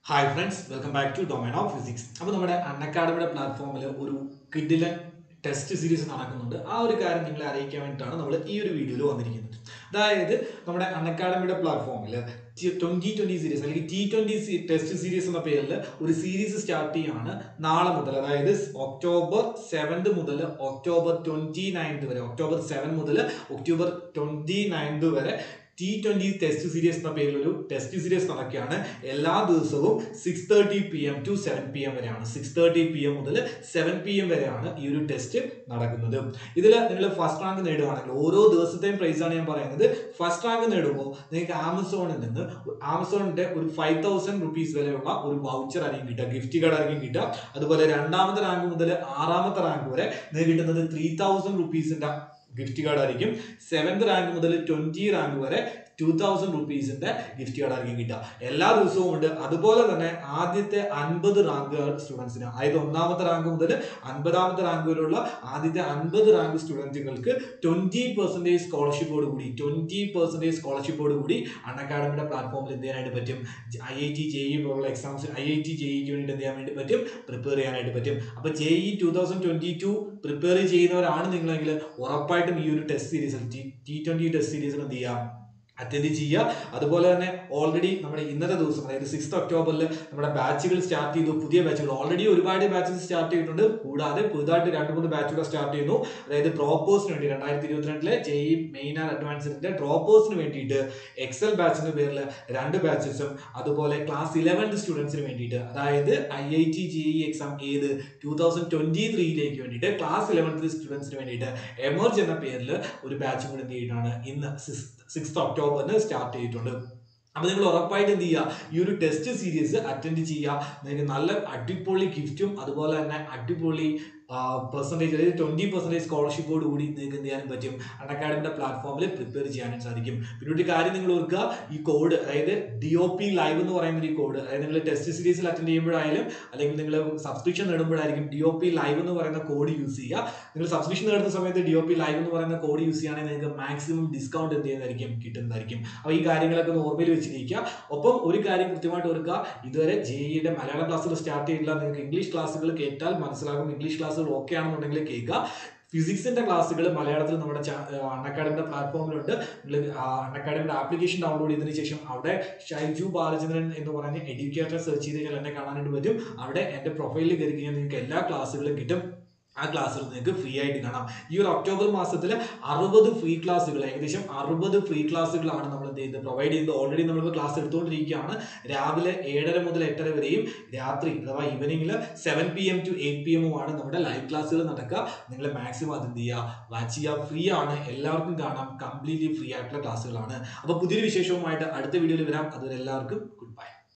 hi friends welcome back to domain of physics അപ്പോൾ നമ്മുടെ അൺഅക്കാഡമിയുടെ പ്ലാറ്റ്ഫോമിൽ ഒരു കിഡിലൻ ടെസ്റ്റ് സീരീസ് നടക്കുന്നുണ്ട് ആ ഒരു കാര്യം നിങ്ങളെ അറിയിക്കാൻ വേണ്ടിയിട്ടാണ് നമ്മൾ ഈ ഒരു വീഡിയോയിൽ വന്നിരിക്കുന്നത് അതായത് നമ്മുടെ അൺഅക്കാഡമിയുടെ പ്ലാറ്റ്ഫോമിൽ ട്വന്റി ട്വന്റി സീരീസ് അല്ലെങ്കിൽ ടി ട്വന്റി ടെസ്റ്റ് സീരീസ് എന്ന പേരിൽ ഒരു സീരീസ് സ്റ്റാർട്ട് ചെയ്യാണ് നാളെ മുതൽ അതായത് ഒക്ടോബർ സെവൻത് മുതൽ ഒക്ടോബർ ട്വന്റി നയൻത് വരെ ഒക്ടോബർ സെവൻ മുതൽ ഒക്ടോബർ ട്വന്റി നയൻത് വരെ ടി ട്വന്റി ടെസ്റ്റ് സീരീസ് എന്ന പേരിൽ ഒരു ടെസ്റ്റ് സീരീസ് നടക്കുകയാണ് എല്ലാ ദിവസവും six thirty P M to seven P M വരെയാണ് സിക്സ് തേർട്ടി പി എം മുതൽ സെവൻ പി എം വരെയാണ് ഈ ഒരു ടെസ്റ്റ് നടക്കുന്നത് ഇതിൽ നിങ്ങൾ ഫസ്റ്റ് റാങ്ക് നേടുകയാണെങ്കിൽ ഓരോ ദിവസത്തെയും പ്രൈസ് ആണ് ഞാൻ പറയുന്നത് ഫസ്റ്റ് റാങ്ക് നേടുമ്പോൾ നിങ്ങൾക്ക് ആമസോണിൽ നിന്ന് ആമസോണിന്റെ ഒരു ഫൈവ് തൗസൻഡ് റുപ്പീസ് വിലയുള്ള ഒരു വൗച്ചർ ആയിരിക്കും കിട്ടുക ഗിഫ്റ്റ് കാർഡ് ആയിരിക്കും കിട്ടുക അതുപോലെ രണ്ടാമത്തെ റാങ്ക് മുതൽ ആറാമത്തെ റാങ്ക് വരെ നിങ്ങൾക്ക് കിട്ടുന്നത് ത്രീ തൗസൻഡ് റുപ്പീസിന്റെ ഗിഫ്റ്റ് കാർഡ് ആയിരിക്കും സെവൻത് റാങ്ക് മുതൽ ട്വന്റി റാങ്ക് വരെ ടൂ തൗസൻഡ് റുപ്പീസിന്റെ ഗിഫ്റ്റ് കാർഡ് ആയിരിക്കും കിട്ടുക എല്ലാ ദിവസവും ഉണ്ട് അതുപോലെ തന്നെ ആദ്യത്തെ അൻപത് റാങ്ക് സ്റ്റുഡൻസിന് അതായത് ഒന്നാമത്തെ റാങ്ക് മുതൽ അൻപതാമത്തെ റാങ്ക് വരെയുള്ള ആദ്യത്തെ അൻപത് റാങ്ക് സ്റ്റുഡൻറ്റുകൾക്ക് ട്വന്റി പെർസെൻറ്റേജ് സ്കോളർഷിപ്പോട് കൂടി ട്വന്റി പെർസെൻറ്റേജ് സ്കോളർഷിപ്പോട് കൂടി അൺ അക്കാഡമിയുടെ പ്ലാറ്റ്ഫോമിൽ എന്ത് ചെയ്യാനായിട്ട് പറ്റും I I T J E പോലുള്ള exams I I T J ഇക്ക് വേണ്ടിയിട്ട് എന്ത് ചെയ്യാൻ വേണ്ടി പറ്റും പ്രിപ്പയർ ചെയ്യാനായിട്ട് പറ്റും അപ്പോൾ J E two thousand twenty two prepare ചെയ്യുന്നവരാണ് നിങ്ങളെങ്കിൽ ഉറപ്പായിട്ടും ഈ ഒരു ടെസ്റ്റ് സീരീസിൽ ടി ടി ട്വന്റി ടെസ്റ്റ് സീരീസിൽ എന്ത് ചെയ്യാം അറ്റൻഡ് ചെയ്യുക അതുപോലെ തന്നെ ഓൾറെഡി നമ്മുടെ ഇന്നത്തെ ദിവസം അതായത് സിക്സ് ഒക്ടോബറിൽ നമ്മുടെ ബാച്ചുകൾ സ്റ്റാർട്ട് ചെയ്തു പുതിയ ബാച്ചുകൾ ഓൾറെഡി ഒരുപാട് ബാച്ചസ് സ്റ്റാർട്ട് ചെയ്തിട്ടുണ്ട് കൂടാതെ പുതുതായിട്ട് രണ്ട് മൂന്ന് ബാച്ചുകൾ സ്റ്റാർട്ട് ചെയ്യുന്നു അതായത് ഡ്രോപ്പേഴ്സിന് വേണ്ടി രണ്ടായിരത്തി ഇരുപത്തിരണ്ടിലെ ജെ ഇ മെയിൻ ആൻഡ് അഡ്വാൻസിന്റെ ഡ്രോപ്പേഴ്സിന് വേണ്ടിയിട്ട് എക്സൽ ബാച്ചിന്റെ പേരിൽ രണ്ട് ബാച്ചസും അതുപോലെ ക്ലാസ് ഇലവൻത്ത് സ്റ്റുഡൻസിന് വേണ്ടിയിട്ട് അതായത് I I T J E exam ഏത് ടൂ തൗസൻഡ് ട്വന്റി ത്രീയിലേക്ക് വേണ്ടിയിട്ട് ക്ലാസ് ഇലവൻത്ത് സ്റ്റുഡൻസിന് വേണ്ടിയിട്ട് എമർജ് എന്ന പേരിൽ ഒരു ബാച്ചും കൂടി എന്ത് ചെയ്തിട്ടാണ് ഇന്ന് സിക്സ് ഒക്ടോബറിന് സ്റ്റാർട്ട് ചെയ്തിട്ടുണ്ട് അപ്പോൾ നിങ്ങൾ ഉറപ്പായിട്ട് എന്ത് ചെയ്യുക ഈ ഒരു ടെസ്റ്റ് സീരീസ് അറ്റൻഡ് ചെയ്യുക നിങ്ങൾക്ക് നല്ല അടിപൊളി ഗിഫ്റ്റും അതുപോലെ തന്നെ അടിപൊളി പെർസെൻറ്റേജ് അതായത് ട്വൻറ്റി പെർസെൻറ്റേജ് സ്കോളർഷിപ്പോട് കൂടി നിങ്ങൾക്ക് എന്ത് ചെയ്യാനും പറ്റും അൺ അക്കാഡമിയുടെ പ്ലാറ്റ്ഫോമിൽ പ്രിപ്പയർ ചെയ്യാനും സാധിക്കും പിന്നെ ഒരു കാര്യം നിങ്ങൾ ഓർക്കുക ഈ കോഡ് അതായത് ഡി ഒ പി ലൈവ് എന്ന് പറയുന്ന ഈ കോഡ് അതായത് നിങ്ങൾ ടെസ്റ്റ് സീരീസിൽ അറ്റൻഡ് ചെയ്യുമ്പോഴായാലും അല്ലെങ്കിൽ നിങ്ങൾ സബ്സ്ക്രിപ്ഷൻ നേടുമ്പോഴായിരിക്കും ഡി ഒ പി ലൈവ് എന്ന് പറയുന്ന കോഡ് യൂസ് ചെയ്യുക നിങ്ങൾ സബ്സ്ക്രിപ്ഷൻ നേടുന്ന സമയത്ത് ഡി ഒ പി ലൈവ് എന്ന് പറയുന്ന കോഡ് യൂസ് ചെയ്യുകയാണെങ്കിൽ നിങ്ങൾക്ക് മാക്സിമം ഡിസ്കൗണ്ട് എന്ത് ചെയ്യുന്നതായിരിക്കും കിട്ടുന്നതായിരിക്കും അപ്പോൾ ഈ കാര്യങ്ങളൊക്കെ ഒന്ന് ഓർമ്മയിൽ വെച്ചിരിക്കുക ഒപ്പം ഒരു കാര്യം കൃത്യമായിട്ട് ഓർക്കുക ഇതുവരെ ജെ ഇയുടെ മലയാളം ക്ലാസ്സുകൾ സ്റ്റാർട്ട് ചെയ്തില്ല നിങ്ങൾക്ക് ഇംഗ്ലീഷ് ക്ലാസ്സുകൾ കേട്ടാൽ മനസ്സിലാകും ഇംഗ്ലീഷ് ക്ലാസ്സുകൾ ഓക്കെ ആണെന്നുണ്ടെങ്കിൽ കേൾക്കുക ഫിസിക്സിന്റെ ക്ലാസ്സുകൾ മലയാളത്തിൽ നമ്മുടെ അൺ അക്കാഡമിയുടെ പ്ലാറ്റ്ഫോമിലുണ്ട് നിങ്ങൾ അൺ അക്കാഡമിയുടെ ആപ്ലിക്കേഷൻ ഡൗൺലോഡ് ചെയ്തതിനു ശേഷം അവിടെ ഷൈജു ബാലചന്ദ്രൻ എന്ന് പറഞ്ഞ എഡ്യൂക്കേറ്റർ സെർച്ച് ചെയ്ത് കഴിഞ്ഞാൽ എന്നെ കാണാനായിട്ട് പറ്റും അവിടെ എൻ്റെ പ്രൊഫൈലിൽ കയറി കഴിഞ്ഞാൽ നിങ്ങൾക്ക് എല്ലാ ക്ലാസ്സുകളും കിട്ടും ആ ക്ലാസ്സുകൾ നിങ്ങൾക്ക് ഫ്രീ ആയിട്ട് കാണാം ഈ ഒരു ഒക്ടോബർ മാസത്തിൽ അറുപത് ഫ്രീ ക്ലാസ്സുകൾ ഏകദേശം അറുപത് ഫ്രീ ക്ലാസ്സുകളാണ് നമ്മൾ എന്ത് ചെയ്യുന്നത് പ്രൊവൈഡ് ചെയ്യുന്നത് ഓൾറെഡി നമ്മൾ ക്ലാസ് എടുത്തുകൊണ്ടിരിക്കുകയാണ് രാവിലെ ഏഴര മുതൽ എട്ടര വരെയും രാത്രി അഥവാ ഈവനിങ്ങിൽ seven P M to eight P എമ്മുമാണ് നമ്മുടെ ലൈവ് ക്ലാസ്സുകൾ നടക്കുക നിങ്ങൾ മാക്സിമം അത് എന്ത് ചെയ്യുക വാച്ച് ചെയ്യുക ഫ്രീ ആണ് എല്ലാവർക്കും കാണാം കംപ്ലീറ്റ്ലി ഫ്രീ ആയിട്ടുള്ള ക്ലാസ്സുകളാണ് അപ്പോൾ പുതിയൊരു വിശേഷവുമായിട്ട് അടുത്ത വീഡിയോയിൽ വരാം അതുവരെ എല്ലാവർക്കും ഗുഡ് ബൈ